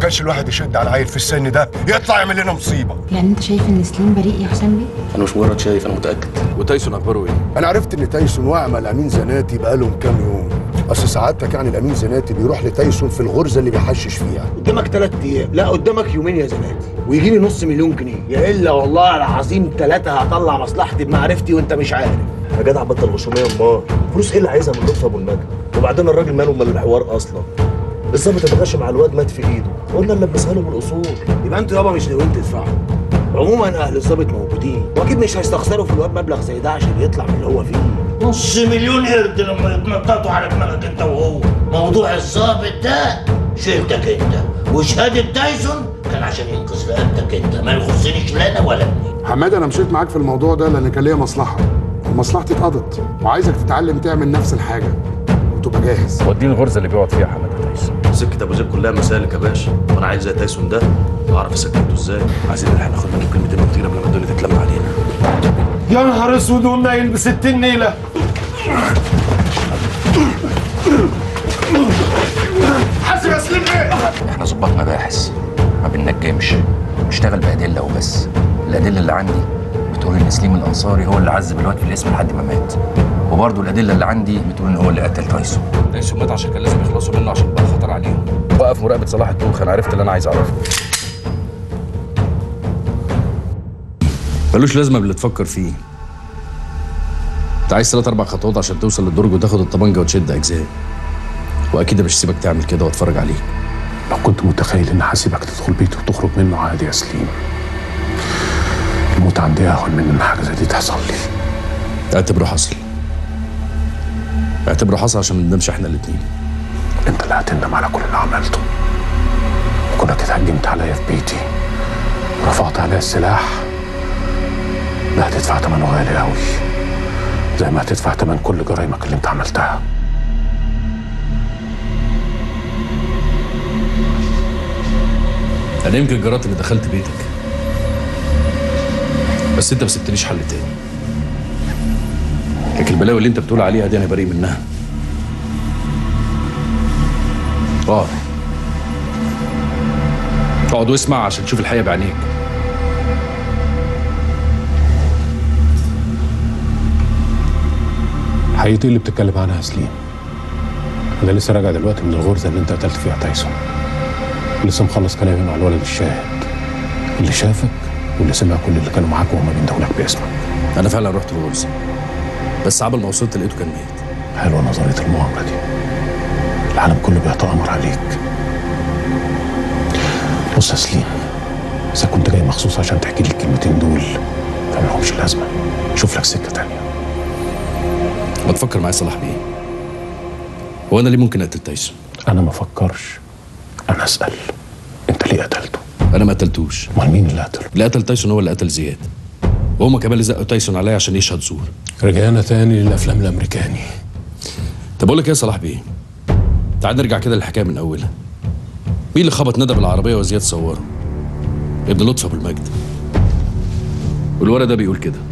كانش الواحد يشد على عيل في السن ده يطلع يعمل لنا مصيبه يعني انت شايف ان سليم بريء يا حسام بيه انا مش مجرد شايف انا متاكد وتايسون اخباره ايه؟ انا عرفت ان تايسون واقع مع الامين زناتي بقالهم كام يوم اصل سعادتك يعني الامين زناتي بيروح لتايسون في الغرزه اللي بيحشش فيها قدامك ثلاث ايام لا قدامك يومين يا زناتي ويجي لي نص مليون جنيه يا الا والله العظيم ثلاثه هطلع مصلحتي بمعرفتي وانت مش عارف يا جدع بطل غشوميه امال فلوس ايه اللي عايزها من لطفي ابو المجد وبعدين الراجل ماله من الحوار اصلا الظابط اللي غش مع الواد مات في ايده قلنا نلبسها له بالاصول يبقى انتوا يابا مش ناويين تدفعوا عموما اهل الظابط موجودين واكيد مش هيستخسروا في الواد مبلغ زي ده عشان يطلع من اللي هو فيه نص مليون قرد لما يتنططوا على دماغك انت وهو موضوع الظابط ده شيلتك انت وشهاده تايسون كان عشان ينقذ رقبتك انت ما يخصنيش لا انا ولا ابني حماد انا مشيت معاك في الموضوع ده لان كان ليا مصلحه ومصلحتي اتقضت وعايزك تتعلم تعمل نفس الحاجه وتبقى جاهز وديني الغرزه اللي بيقعد فيها حماده تايسون سكه ابو زيد كلها مسالك يا باشا وانا عايز زي تايسون ده اعرف اسكته ازاي عايزين نلحق ناخد منه كلمتين كتير قبل ما الدنيا تتلم علينا يا نهار اسود ونايل ب 60 نيله حاسب يا سليم ايه احنا ظباط مباحث ما بننجمش نشتغل بأدلة وبس الأدلة اللي عندي بتقول إن سليم الأنصاري هو اللي عذب الواد في الاسم لحد ما مات وبرضه الأدلة اللي عندي بتقول إن هو اللي قتل تايسون تايسون مات عشان كان لازم يخلصوا منه عشان بقى خطر عليهم وقف مراقبه صلاح الدوخ انا عرفت اللي انا عايز اعرفه ملوش لازمه باللي تفكر فيه انت عايز ثلاث اربع خطوات عشان توصل للدرج وتاخد الطبنجه وتشد اجزاء واكيد مش هسيبك تعمل كده واتفرج عليك لو كنت متخيل ان هسيبك تدخل بيتي وتخرج منه عادي يا سليم الموت عندي اهون من ان حاجه زي دي تحصل لي اعتبره حصل اعتبره حصل عشان ما نندمش احنا الاتنين انت اللي هتندم على كل اللي عملته وكونك اتهجمت عليا في بيتي ورفعت عليا السلاح ده هتدفع ثمنه غالي قوي زي ما هتدفع ثمن كل جرايمك اللي انت عملتها انا يمكن جرأت اني دخلت بيتك بس انت ما سبتليش حل تاني لكن البلاوي اللي انت بتقول عليها دي انا بريء منها اقعد اقعد واسمع عشان تشوف الحقيقه بعينيك حقيقتي اللي بتتكلم عنها يا سليم انا لسه راجع دلوقتي من الغرزه اللي انت قتلت فيها تايسون لسه مخلص كلامي مع الولد الشاهد اللي شافك واللي سمع كل اللي كانوا معاك وهما بيندهولك باسمك انا فعلا رحت الغرزه بس عبل ما وصلت لقيته كان ميت حلوه نظريه المؤامره دي العالم كله بيتآمر عليك بص يا سليم اذا كنت جاي مخصوص عشان تحكي لي الكلمتين دول فملهمش لازمه شوف لك سكه تانية ما تفكر معايا صلاح بيه هو انا ليه ممكن اقتل تايسون انا ما افكرش انا اسال انت ليه قتلته انا ما قتلتوش امال مين اللي قتله اللي قتل تايسون هو اللي قتل زياد وهما كمان اللي زقوا تايسون عليا عشان يشهد زور رجعنا تاني للافلام الامريكاني طب اقول لك ايه يا صلاح بيه تعال نرجع كده للحكايه من اولها مين اللي خبط ندى بالعربيه وزياد صوره ابن لطفي ابو المجد والورق ده بيقول كده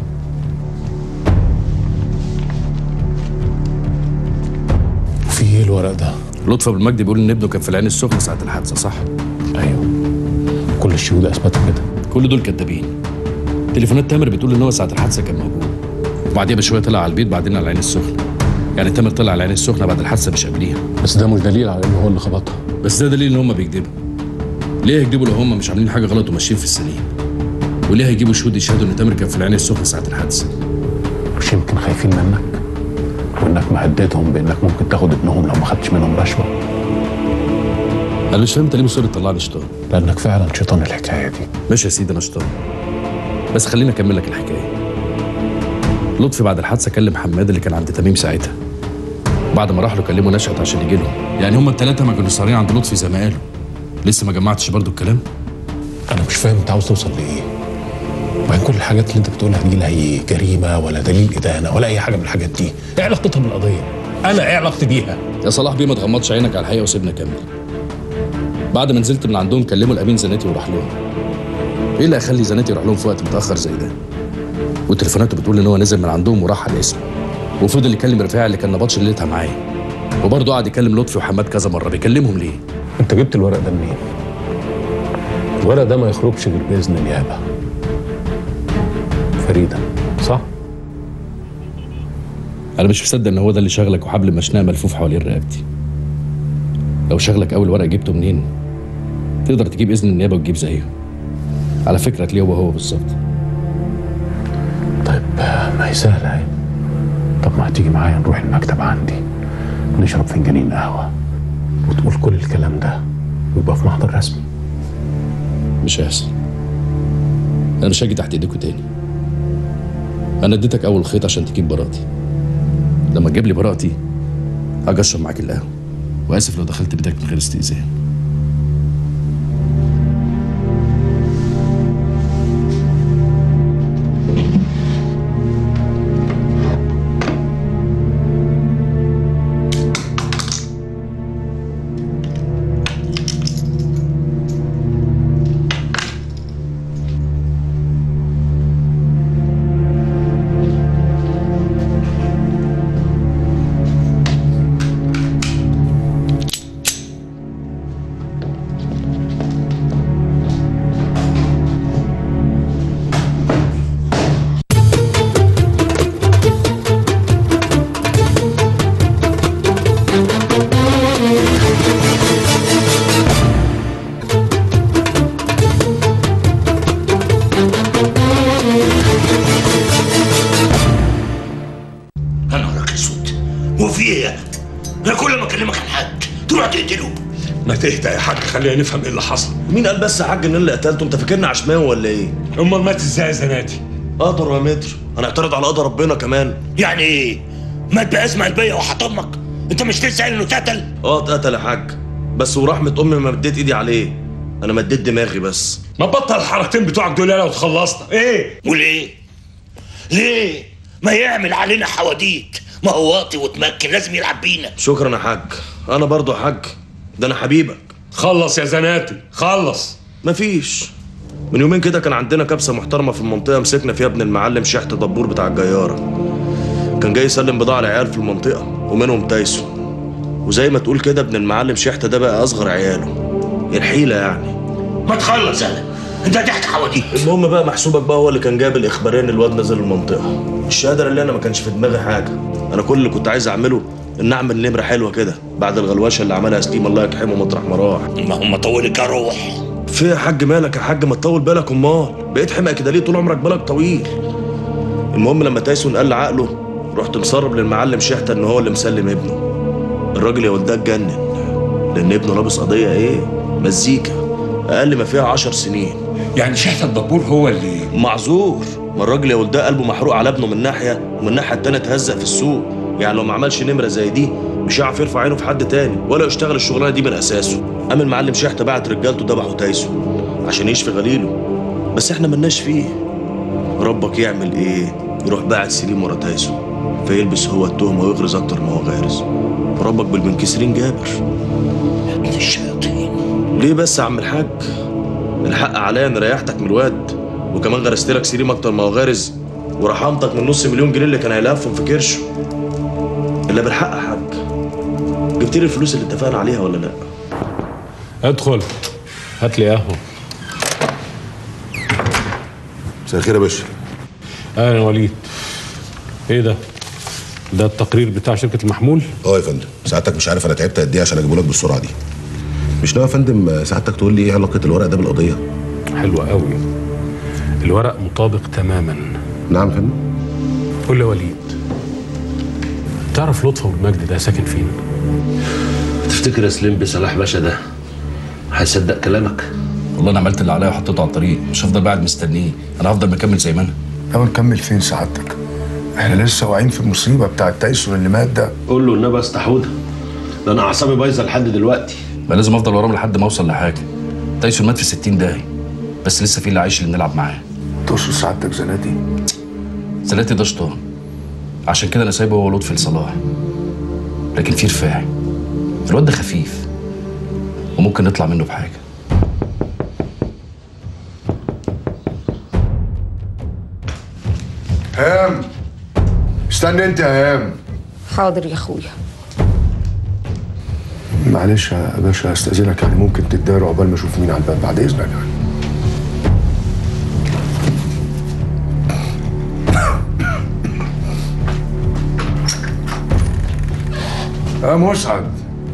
وفي ايه الورق ده لطفي ابو المجد بيقول ان ابنه كان في العين السخنه ساعه الحادثه صح ايوه كل الشهود اثبتوا كده كل دول كدابين تليفونات تامر بتقول ان هو ساعه الحادثه كان موجود وبعديها بشويه طلع على البيت بعدين على العين السخنه يعني تامر طلع على العين السخنه بعد الحادثه مش قبليها بس ده مش دليل على ان هو اللي خبطها بس ده دليل ان هم بيكذبوا ليه يكذبوا لو هم مش عاملين حاجه غلط وماشيين في السليم وليه هيجيبوا شهود يشهدوا ان تامر كان في العين السخنه ساعه الحادثه مش يمكن خايفين منك وانك مهددهم بانك ممكن تاخد ابنهم لو ما خدتش منهم رشوه انا مش فاهم انت ليه مصر تطلعني شيطان لانك فعلا شيطان الحكايه دي ماشي يا سيدي انا شيطان بس خليني اكمل لك الحكايه لطفي بعد الحادثه كلم حماد اللي كان عند تميم ساعتها بعد ما راح له كلمه نشأت عشان يجي لهم يعني هما الثلاثه ما كانوا سهرين عند لطفي زي ما قالوا لسه ما جمعتش برضو الكلام انا مش فاهم انت عاوز توصل لايه وبعدين كل الحاجات اللي انت بتقولها دي لا هي جريمه ولا دليل ادانه ولا اي حاجه من الحاجات دي ايه علاقتها بالقضيه انا ايه علاقتي بيها يا صلاح بيه ما تغمضش عينك على الحقيقه وسيبنا كمل بعد ما نزلت من عندهم كلموا الامين زناتي وراح لهم ايه اللي هيخلي زناتي يروح لهم في وقت متاخر زي ده وتليفوناته بتقول ان هو نزل من عندهم وراح على الاسم وفضل يكلم رفاعي اللي كان نبطش ليلتها معاه وبرضه قعد يكلم لطفي وحماد كذا مره بيكلمهم ليه انت جبت الورق ده منين الورق ده ما يخرجش غير باذن النيابه فريده صح انا مش مصدق ان هو ده اللي شغلك وحبل مشنقه ملفوف حوالين رقبتي لو شغلك اول ورق جبته منين تقدر تجيب اذن النيابه وتجيب زيه على فكره هتلاقيه هو هو بالظبط طيب آه، ما هي سهله اهي طب ما هتيجي معايا نروح المكتب عندي نشرب فنجانين قهوه وتقول كل الكلام ده ويبقى في محضر رسمي مش هيحصل انا مش هاجي تحت ايديكوا تاني انا اديتك اول خيط عشان تجيب براءتي لما تجيب لي براءتي هاجي اشرب معاك القهوه واسف لو دخلت بيتك من غير استئذان يا نهارك اسود هو في ايه يا انا كل ما اكلمك عن حد تروح تقتله ما تهدى يا حاج خلينا نفهم ايه اللي حصل مين قال بس يا حاج ان اللي قتلته انت فاكرني عشماوي ولا ايه امال مات ازاي يا زناتي قدر يا متر هنعترض على قدر ربنا كمان يعني ايه مات بأزمة قلبية وحطمك انت مش لسه قايل انه اتقتل اه اتقتل يا حاج بس ورحمه امي ما مديت ايدي عليه انا مديت دماغي بس ما بطل الحركتين بتوعك دول لو تخلصنا ايه وليه ليه ما يعمل علينا حواديت ما هو واطي وتمكن لازم يلعب بينا شكرا يا حاج انا برضو يا حاج ده انا حبيبك خلص يا زناتي خلص مفيش من يومين كده كان عندنا كبسه محترمه في المنطقه مسكنا فيها ابن المعلم شحت دبور بتاع الجياره كان جاي يسلم بضاعه لعيال في المنطقه ومنهم تايسون وزي ما تقول كده ابن المعلم شحت ده بقى اصغر عياله الحيله يعني ما تخلص انا انت هتحكي حواديت المهم بقى محسوبك بقى هو اللي كان جاب الاخبارين الواد نزل المنطقه الشهاده اللي انا ما كانش في دماغي حاجه انا كل اللي كنت عايز اعمله ان اعمل نمره حلوه كده بعد الغلوشه اللي عملها سليم الله يرحمه مطرح ما راح ما هم طولك يا روح في يا حاج مالك يا حاج ما تطول بالك امال بقيت حمق كده ليه طول عمرك بالك طويل المهم لما تايسون قال عقله رحت مسرب للمعلم شحته ان هو اللي مسلم ابنه الراجل يا ولدها اتجنن لان ابنه لابس قضيه ايه مزيكا اقل ما فيها عشر سنين يعني شحت الدبور هو اللي معذور ما الراجل يا ولدها قلبه محروق على ابنه من ناحيه ومن الناحيه التانيه اتهزق في السوق يعني لو ما عملش نمره زي دي مش هيعرف يرفع عينه في حد تاني ولا يشتغل الشغلانه دي من اساسه قام المعلم شحته بعت رجالته ذبحوا تايسون عشان يشفي غليله بس احنا ملناش فيه ربك يعمل ايه يروح باعت سليم ورا تايسون فيلبس هو التهمه ويغرز اكتر ما هو غارز فربك بالمنكسرين جابر يا ابن الشياطين ليه بس يا عم الحاج الحق عليا اني ريحتك من الواد وكمان غرست لك سليم اكتر ما هو غارز ورحمتك من نص مليون جنيه اللي كان هيلفهم في كرشه الا بالحق يا حاج جبت لي الفلوس اللي اتفقنا عليها ولا لا ادخل هات لي قهوه مساء الخير يا باشا اهلا يا وليد ايه ده ده التقرير بتاع شركه المحمول اه يا فندم سعادتك مش عارف انا تعبت قد ايه عشان اجيبه لك بالسرعه دي مش ناوي يا فندم سعادتك تقول لي ايه علاقه الورق ده بالقضيه حلوة قوي الورق مطابق تماما نعم يا فندم قول لي يا وليد تعرف لطفي والمجد ده ساكن فين تفتكر يا سليم بصلاح باشا ده هيصدق كلامك؟ والله انا عملت اللي عليا وحطيته على الطريق مش هفضل قاعد مستنيه انا هفضل مكمل زي ما انا طب نكمل فين سعادتك احنا لسه واقعين في المصيبه بتاع تايسون اللي مات ده قول له النبي استحوذها ده انا اعصابي بايظه لحد دلوقتي ما لازم افضل وراهم لحد ما اوصل لحاجه تايسون مات في 60 دقايق بس لسه في اللي عايش اللي نلعب معاه تقصد سعادتك زناتي زلاتي ده شطان عشان كده انا سايبه هو لطفي لصلاح لكن في رفاعي الواد ده خفيف وممكن نطلع منه بحاجه هام استنى انت يا هام حاضر يا اخويا معلش يا باشا استاذنك يعني ممكن تداري عقبال ما اشوف مين على الباب بعد اذنك يعني يا مسعد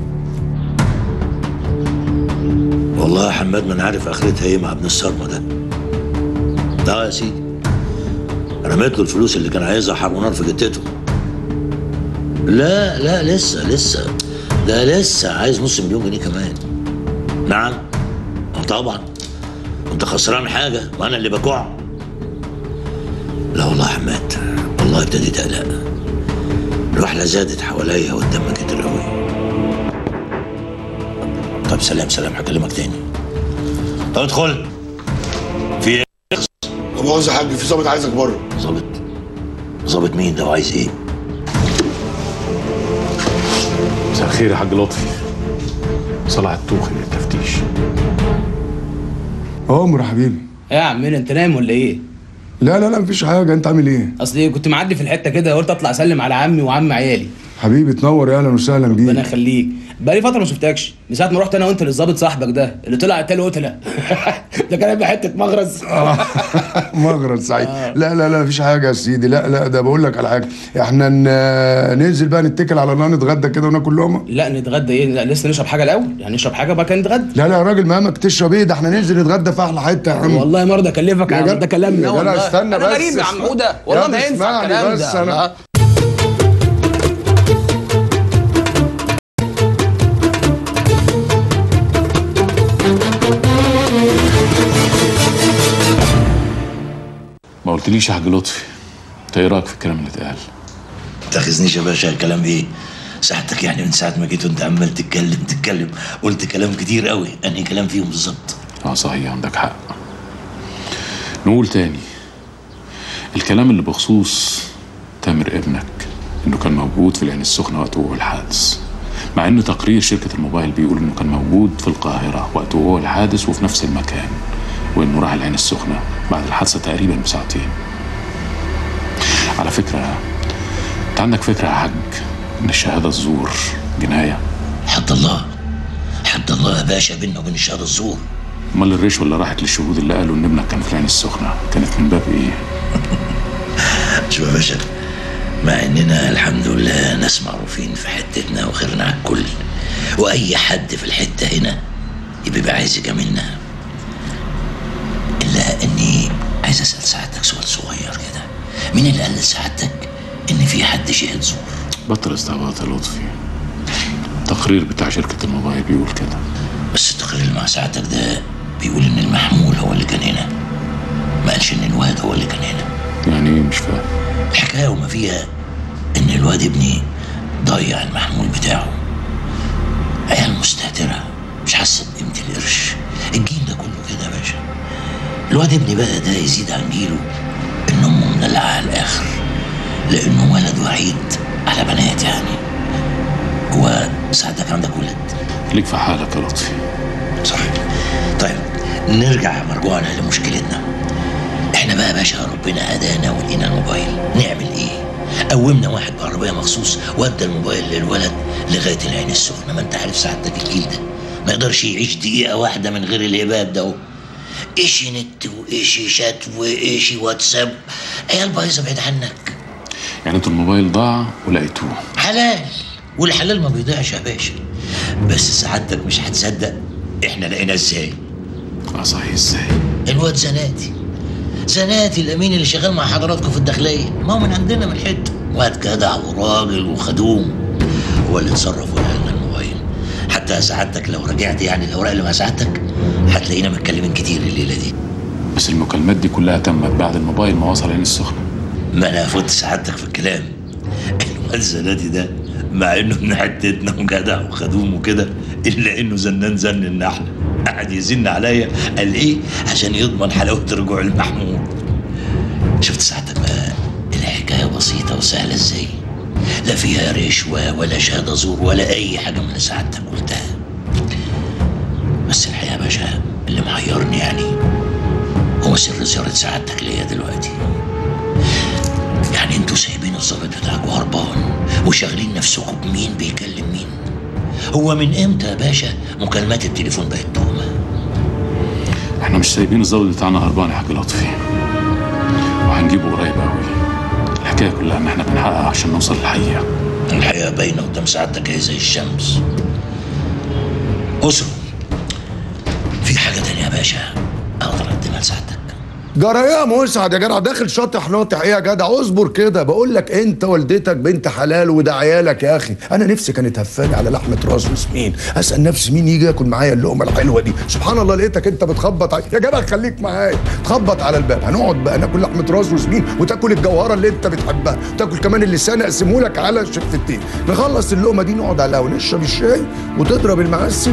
والله يا حماد ما انا عارف اخرتها ايه مع ابن الصرمه ده ده يا سيدي رميت له الفلوس اللي كان عايزها حرب ونار في جتته لا لا لسه لسه ده لسه عايز نص مليون جنيه كمان نعم آه طبعا انت خسران حاجه وانا اللي بكوع لا والله يا حماد والله ابتديت اقلق الوحله زادت حواليا والدم كتر قوي طب سلام سلام هكلمك تاني طب ادخل في ايه لا مؤاخذة يا حاج في ظابط عايزك بره ظابط ظابط مين ده وعايز ايه مساء الخير يا حاج لطفي صلاح التوخي للتفتيش عمر حبيبي ايه يا عمنا انت نايم ولا ايه؟ لا لا لا مفيش حاجة انت عامل ايه؟ اصل إيه، كنت معدي في الحته كده قلت اطلع اسلم على عمي وعم عيالي حبيبي تنور يا اهلا وسهلا ربنا بيك يخليك بقالي فتره ما شفتكش من ساعه ما رحت انا وانت للظابط صاحبك ده اللي طلع قتال قتله ده كان هيبقى حته مغرز مغرب سعيد لا لا لا مفيش حاجة يا سيدي لا لا ده بقول لك على حاجة احنا ن- ننزل بقى نتكل على الله نتغدى كده وناكل لقمة لا نتغدى ايه لا لسه نشرب حاجه الاول يعني نشرب حاجه بقى كان نتغدى لا لا يا راجل مهمك تشرب ايه ده احنا ننزل نتغدى في احلى حتة يا عم والله ما ارضى اكلفك يا يا عم جدع- ده كلامنا يا جدع والله استنى انا بس غريب يا عم عوده يا والله عم ما ينفع اسمعني الكلام بس ده أنا- الله. ما قلتليش يا حاج لطفي انت ايه رايك في الكلام اللي اتقال تاخذنيش يا باشا الكلام ايه ساعتك يعني من ساعه ما جيت وانت عمال تتكلم تتكلم قلت كلام كتير قوي انهي كلام فيهم بالظبط اه صحيح عندك حق نقول تاني الكلام اللي بخصوص تامر ابنك انه كان موجود في العين السخنه وقت وقوع الحادث مع ان تقرير شركه الموبايل بيقول انه كان موجود في القاهره وقت وقوع الحادث وفي نفس المكان وانه راح العين السخنه بعد الحادثه تقريبا بساعتين على فكره انت عندك فكره يا حاج ان الشهاده الزور جنايه حد الله حد الله يا باشا بينا وبين الشهاده الزور امال الرشوه اللي راحت للشهود اللي قالوا ان ابنك كان في العين السخنه كانت من باب ايه شوف يا باشا مع اننا الحمد لله ناس معروفين في حتتنا وخيرنا على الكل واي حد في الحته هنا يبقى عايز يجاملنا الا اني عايز اسال سعادتك سؤال صغير كده مين اللي قال لسعادتك ان في حد شهد زور بطل استعباط يا لطفي التقرير بتاع شركة الموبايل بيقول كده بس التقرير اللي مع سعادتك ده بيقول ان المحمول هو اللي كان هنا ما قالش ان الواد هو اللي كان هنا يعني ايه مش فاهم الحكايه وما فيها ان الواد ابني ضيع المحمول بتاعه عيال مستهترة مش حاسة بقيمة القرش الجيل ده كله كده يا باشا الواد ابني بقى ده يزيد عن جيله ان امه مدلعة على الاخر لانه ولد وحيد على بنات يعني هو سعادتك عندك ولد ليك في حالك يا لطفي صح طيب نرجع مرجوعنا لمشكلتنا احنا بقى يا باشا ربنا هدانا ولقينا الموبايل نعمل ايه قومنا واحد بعربيه مخصوص وادى الموبايل للولد لغايه العين السخنه ما انت عارف سعادتك الجيل ده ما يقدرش يعيش دقيقه واحده من غير الهباب ده اهو ايشي نت وايشي شات وايشي واتساب عيال بايظه بعيد عنك يعني انتوا الموبايل ضاع ولقيتوه حلال والحلال ما بيضيعش يا باشا بس سعادتك مش هتصدق احنا لقينا ازاي اه صحيح ازاي الواد زناتي زناتي الامين اللي شغال مع حضراتكم في الداخليه ما هو من عندنا من الحته واد جدع وراجل وخدوم هو اللي اتصرف وقال لنا الموبايل حتى سعادتك لو رجعت يعني الاوراق اللي مع سعادتك هتلاقينا متكلمين كتير الليله دي بس المكالمات دي كلها تمت بعد الموبايل ما وصل عين السخنة ما انا فوت سعادتك في الكلام الواد زناتي ده مع انه من حتتنا وجدع وخدوم وكده الا انه زنان زن النحله قعد يزن عليا قال ايه عشان يضمن حلاوه رجوع المحمود شفت سعادتك بقى الحكايه بسيطه وسهله ازاي لا فيها رشوه ولا شهاده زور ولا اي حاجه من اللي سعادتك قلتها بس الحقيقه يا باشا اللي محيرني يعني هو سر زياره سعادتك ليا دلوقتي يعني انتوا سايبين الظابط بتاعكوا هربان وشاغلين نفسكم بمين بيكلم مين هو من امتى يا باشا مكالمات التليفون بقت تهمه احنا مش سايبين الظابط بتاعنا هربان يا حاج لطفي وهنجيبه قريب قوي الحكايه كلها ان احنا بنحقق عشان نوصل للحقيقه الحقيقة باينة قدام سعادتك اهي زي الشمس أسرة في حاجة تانية يا باشا أقدر أقدمها لسعادتك جرى ايه يا مسعد يا جدع داخل شاطح ناطح ايه يا جدع اصبر كده بقول لك انت والدتك بنت حلال وده عيالك يا اخي انا نفسي كانت هفاني على لحمه راس وسمين اسال نفسي مين يجي ياكل معايا اللقمه الحلوه دي سبحان الله لقيتك انت بتخبط علي. يا جدع خليك معايا تخبط على الباب هنقعد بقى ناكل لحمه راس وسمين وتاكل الجوهره اللي انت بتحبها تاكل كمان اللسان اقسمه لك على شفتين نخلص اللقمه دي نقعد على القهوه نشرب الشاي وتضرب المعسل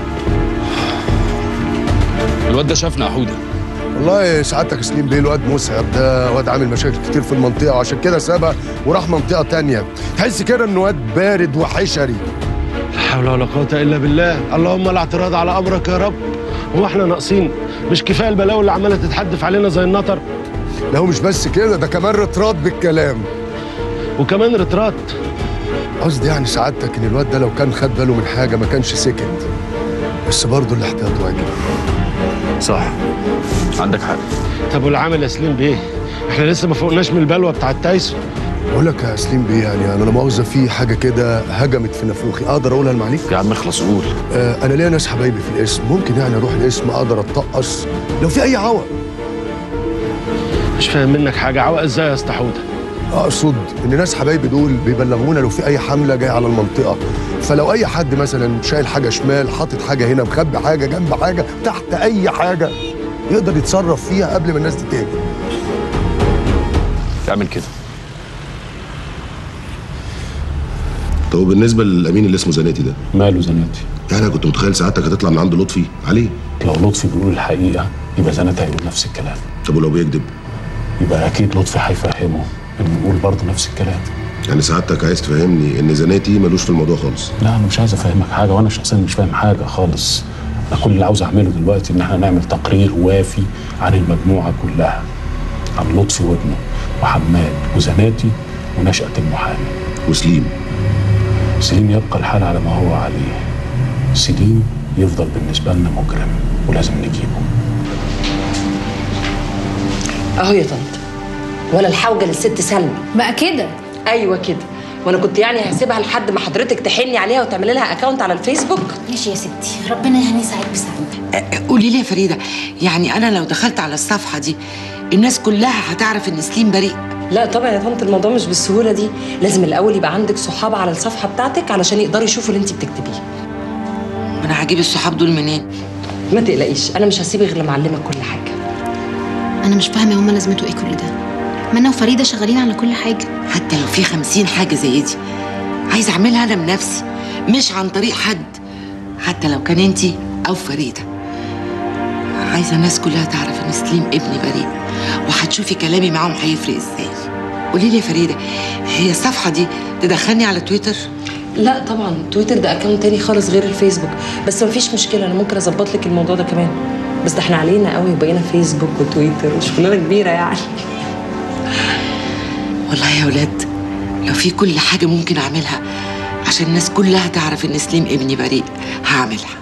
الواد ده شافنا يا حوده والله سعادتك سليم بيه الواد مسعد ده واد عامل مشاكل كتير في المنطقه وعشان كده سابها وراح منطقه تانية تحس كده انه واد بارد وحشري لا حول ولا قوة إلا بالله اللهم لا اعتراض على أمرك يا رب هو احنا ناقصين مش كفاية البلاوي اللي عمالة تتحدف علينا زي النطر لا هو مش بس كده ده كمان رطرات بالكلام وكمان رطرات قصدي يعني سعادتك ان الواد ده لو كان خد باله من حاجه ما كانش سكت بس برضه الاحتياط واجب صح عندك حق طب والعامل يا سليم بيه احنا لسه ما فوقناش من البلوه بتاعت تايسون بقول لك يا سليم بيه يعني انا لا مؤاخذه في حاجه كده هجمت في نافوخي اقدر اقولها لمعاليك يا عم اخلص قول آه انا ليا ناس حبايبي في الاسم ممكن يعني اروح الاسم اقدر اتطقص لو في اي عوق مش فاهم منك حاجه عوق ازاي يا اسطى حوده اقصد ان ناس حبايبي دول بيبلغونا لو في اي حمله جايه على المنطقه فلو اي حد مثلا شايل حاجه شمال حاطط حاجه هنا مخبي حاجه جنب حاجه تحت اي حاجه يقدر يتصرف فيها قبل ما الناس دي تيجي اعمل كده طب وبالنسبه للامين اللي اسمه زناتي ده ماله زناتي يعني انا كنت متخيل سعادتك هتطلع من عند لطفي عليه لو لطفي بيقول الحقيقه يبقى زناتي هيقول نفس الكلام طب ولو بيكذب يبقى اكيد لطفي هيفهمه انه يقول برضه نفس الكلام يعني سعادتك عايز تفهمني ان زناتي ملوش في الموضوع خالص لا انا مش عايز افهمك حاجه وانا شخصيا مش فاهم حاجه خالص انا كل اللي عاوز اعمله دلوقتي ان احنا نعمل تقرير وافي عن المجموعه كلها عن لطفي وابنه وحماد وزناتي ونشأة المحامي وسليم سليم يبقى الحال على ما هو عليه سليم يفضل بالنسبة لنا مجرم ولازم نجيبه اهو يا طنط ولا الحوجه للست سلمى بقى كده ايوه كده وانا كنت يعني هسيبها لحد ما حضرتك تحني عليها وتعملي لها اكونت على الفيسبوك ماشي يا ستي ربنا يهني سعيد بسعيد قولي لي يا فريده يعني انا لو دخلت على الصفحه دي الناس كلها هتعرف ان سليم بريء لا طبعا يا طنط الموضوع مش بالسهوله دي لازم الاول يبقى عندك صحاب على الصفحه بتاعتك علشان يقدروا يشوفوا اللي انت بتكتبيه انا هجيب الصحاب دول منين ما تقلقيش انا مش هسيبك غير لما اعلمك كل حاجه انا مش فاهمه هما لازمته ايه كل ده ما انا وفريده شغالين على كل حاجه حتى لو في خمسين حاجه زي دي عايزه اعملها انا بنفسي مش عن طريق حد حتى لو كان انتي او فريده عايزه الناس كلها تعرف ان سليم ابني بريء وهتشوفي كلامي معاهم هيفرق ازاي قولي لي يا فريده هي الصفحه دي تدخلني على تويتر لا طبعا تويتر ده اكونت تاني خالص غير الفيسبوك بس مفيش مشكله انا ممكن اظبط لك الموضوع ده كمان بس ده احنا علينا قوي وبقينا فيسبوك وتويتر وشغلانه كبيره يعني والله يا ولاد لو في كل حاجه ممكن اعملها عشان الناس كلها تعرف ان سليم ابني بريء هعملها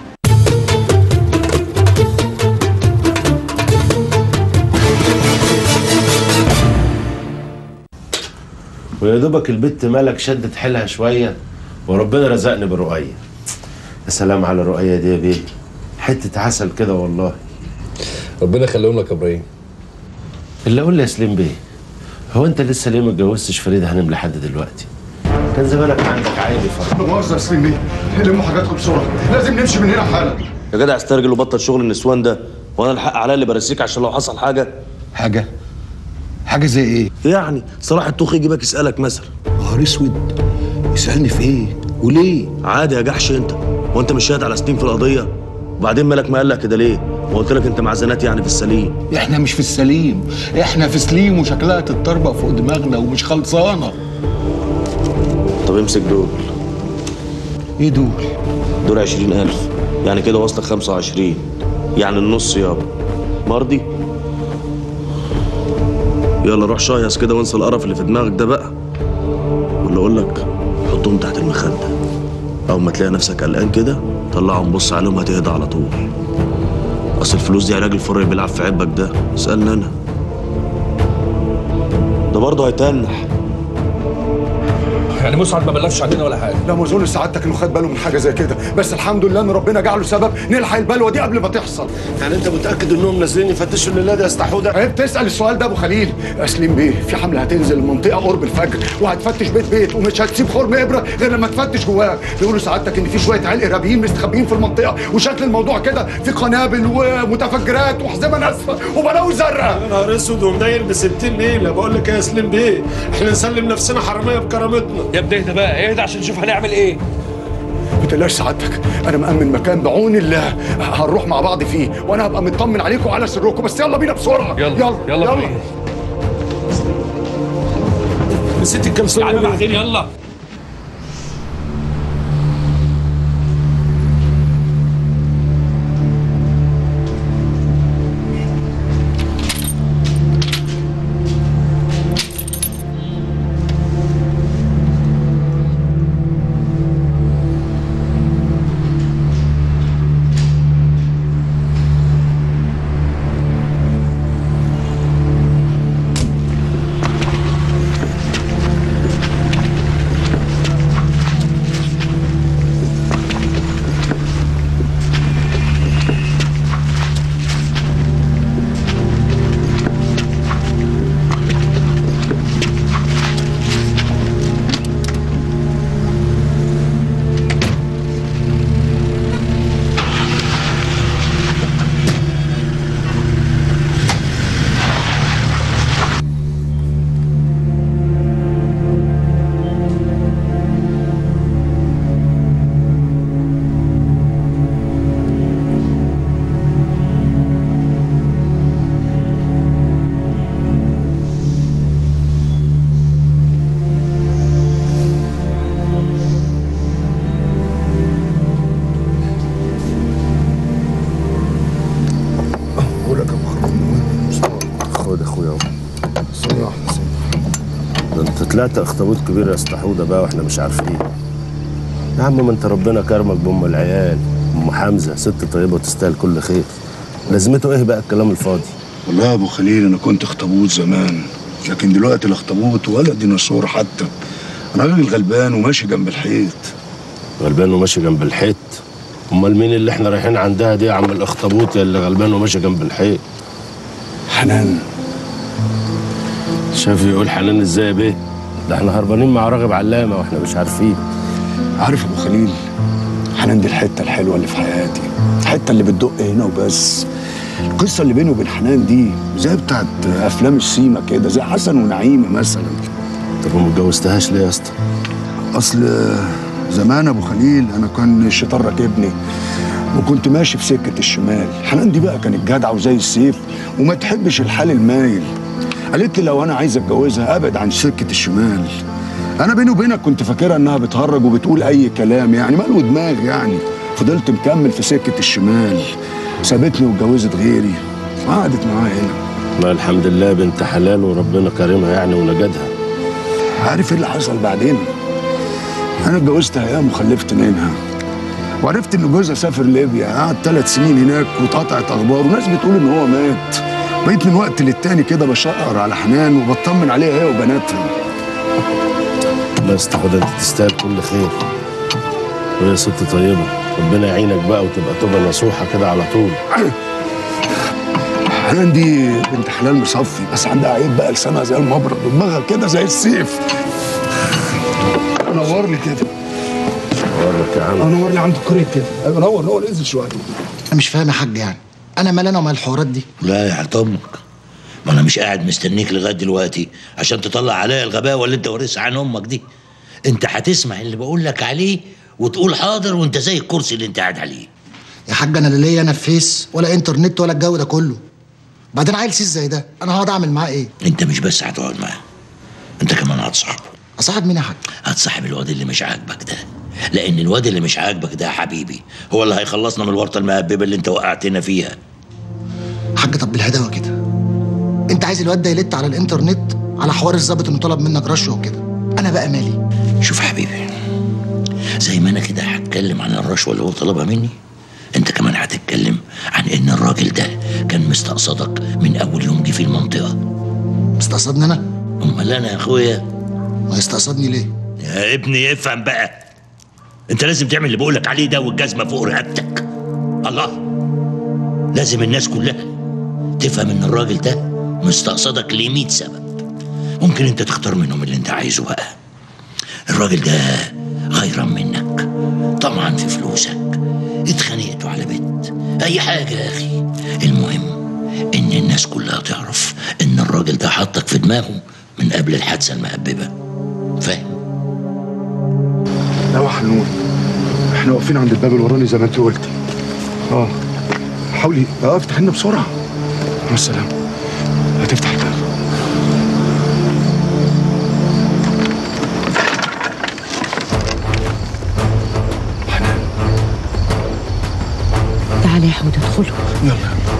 ويا دوبك البت مالك شدت حيلها شويه وربنا رزقني برؤيه يا سلام على الرؤيه دي يا بيه حته عسل كده والله ربنا يخليهم لك يا ابراهيم اللي اقول لي يا سليم بيه هو انت لسه ليه ما اتجوزتش فريده هانم لحد دلوقتي كان زمانك عندك عيل فرق مؤاخذة يا سليم بيه لموا حاجاتكم بسرعة لازم نمشي من هنا حالا يا جدع استرجل وبطل شغل النسوان ده وانا الحق عليا اللي برسيك عشان لو حصل حاجه حاجة حاجة زي ايه؟ يعني صلاح الطوخ يجيبك يسالك مثلا نهار اسود يسألني في ايه؟ وليه؟ عادي يا جحش انت وانت مش شاهد على سنين في القضيه وبعدين مالك ما قال لك كده ليه وقلت لك انت مع زنات يعني في السليم احنا مش في السليم احنا في سليم وشكلها تتطربق فوق دماغنا ومش خلصانه طب امسك دول ايه دول؟ دول عشرين ألف يعني كده واصلك خمسة وعشرين يعني النص يابا مرضي يلا روح شايص كده وانسى القرف اللي في دماغك ده بقى ولا اقول لك حطهم تحت المخدة اول ما تلاقي نفسك قلقان كده طلعهم بص عليهم هتهدى على طول اصل الفلوس دي علاج الفر اللي بيلعب في عبك ده اسالني انا ده برضه هيتنح يعني مسعد ما بلغش علينا ولا حاجه لا ما اظن سعادتك انه خد باله من حاجه زي كده بس الحمد لله ان ربنا جعله سبب نلحق البلوه دي قبل ما تحصل يعني انت متاكد انهم نازلين يفتشوا الليله دي يا استحوده عيب تسال السؤال ده ابو خليل اسلم بيه في حمله هتنزل المنطقه قرب الفجر وهتفتش بيت بيت ومش هتسيب خرم ابره غير لما تفتش جواه بيقولوا سعادتك ان في شويه عيال ارهابيين مستخبيين في المنطقه وشكل الموضوع كده في قنابل ومتفجرات وحزمه ناسفه وبلاوي زرقاء يا نهار اسود ومنيل ب 60 ليله بقول لك يا سليم بيه احنا نسلم نفسنا حراميه بكرامتنا يا ابني اهدى بقى اهدى عشان نشوف هنعمل ايه ما تقلقش سعادتك انا مأمن مكان بعون الله هنروح مع بعض فيه وانا هبقى مطمن عليكم وعلى سركم بس يلا بينا بسرعه يلا يلا يلا, يلا. بينا. نسيت الكلسون يا عم بعدين يلا بقول لك يا ابو خليل خد اخويا اهو ثانيه واحده ده انت طلعت اخطبوط كبير يا استحوده بقى واحنا مش عارفين يا عم ما انت ربنا كرمك بام العيال ام حمزه ست طيبه وتستاهل كل خير لازمته ايه بقى الكلام الفاضي والله يا ابو خليل انا كنت اخطبوط زمان لكن دلوقتي الاخطبوط ولا ديناصور حتى انا راجل غلبان وماشي جنب الحيط غلبان وماشي جنب الحيط امال مين اللي احنا رايحين عندها دي يا عم الاخطبوط يا اللي غلبان وماشي جنب الحيط حنان شايف يقول حنان ازاي يا بيه ده احنا هربانين مع راغب علامه واحنا مش عارفين عارف يا ابو خليل حنان دي الحته الحلوه اللي في حياتي الحته اللي بتدق هنا وبس القصه اللي بيني وبين حنان دي زي بتاعت افلام السيما كده زي حسن ونعيمه مثلا طب وما اتجوزتهاش ليه يا اسطى اصل زمان ابو خليل انا كان الشيطان راكبني وكنت ماشي في سكه الشمال حنان دي بقى كانت جدعه وزي السيف وما تحبش الحال المايل قالت لي لو انا عايز اتجوزها ابعد عن سكه الشمال انا بيني وبينك كنت فاكرها انها بتهرج وبتقول اي كلام يعني مالو دماغ يعني فضلت مكمل في سكه الشمال سابتني واتجوزت غيري وقعدت معايا هنا لا الحمد لله بنت حلال وربنا كرمها يعني ونجدها عارف ايه اللي حصل بعدين؟ انا اتجوزت ايام وخلفت منها وعرفت ان جوزها سافر ليبيا قعد ثلاث سنين هناك واتقطعت اخباره وناس بتقول ان هو مات بقيت من وقت للتاني كده بشقر على حنان وبطمن عليها هي وبناتها الله يستحوذ انت تستاهل كل خير وهي ست طيبه ربنا يعينك بقى وتبقى توبه نصوحه كده على طول حنان دي بنت حلال مصفي بس عندها عيب بقى لسانها زي المبرد ودماغها كده زي السيف نور لي كده ورك يا عم نور لي عند الكوريك كده ايوه نور نور انزل شويه انا مش فاهم يا حاج يعني انا مال انا ومال الحوارات دي لا يا حاج امك ما انا مش قاعد مستنيك لغايه دلوقتي عشان تطلع عليا الغباء اللي انت وارثها عن امك دي انت هتسمع اللي بقول لك عليه وتقول حاضر وانت زي الكرسي اللي انت قاعد عليه يا حاج انا لا ليا انا في فيس ولا انترنت ولا الجو ده كله بعدين عيل سيس زي ده انا هقعد اعمل معاه ايه انت مش بس هتقعد معاه انت كمان هتصاحبه اصاحب مين يا حاج هتصاحب الواد اللي مش عاجبك ده لان الواد اللي مش عاجبك ده يا حبيبي هو اللي هيخلصنا من الورطه المهببه اللي انت وقعتنا فيها حاج طب بالهداوه كده انت عايز الواد ده يلت على الانترنت على حوار الظابط انه طلب منك رشوه وكده انا بقى مالي شوف حبيبي زي ما انا كده هتكلم عن الرشوه اللي هو طلبها مني انت كمان هتتكلم عن ان الراجل ده كان مستقصدك من اول يوم جه في المنطقه مستقصدني انا امال انا يا اخويا ما يستقصدني ليه يا ابني افهم بقى انت لازم تعمل اللي بقولك عليه ده والجزمه فوق رقبتك الله لازم الناس كلها تفهم ان الراجل ده مستقصدك ليه 100 سبب ممكن انت تختار منهم اللي انت عايزه بقى الراجل ده غيران منك طمعا في فلوسك اتخانقتوا على بيت اي حاجه يا اخي المهم ان الناس كلها تعرف ان الراجل ده حطك في دماغه من قبل الحادثه المهببه فاهم لا حنون احنا واقفين عند الباب الوراني زي ما انت قلتي اه حاولي اه افتح لنا بسرعه مع السلامه هتفتح الباب تعالى يا حود ادخلوا يلا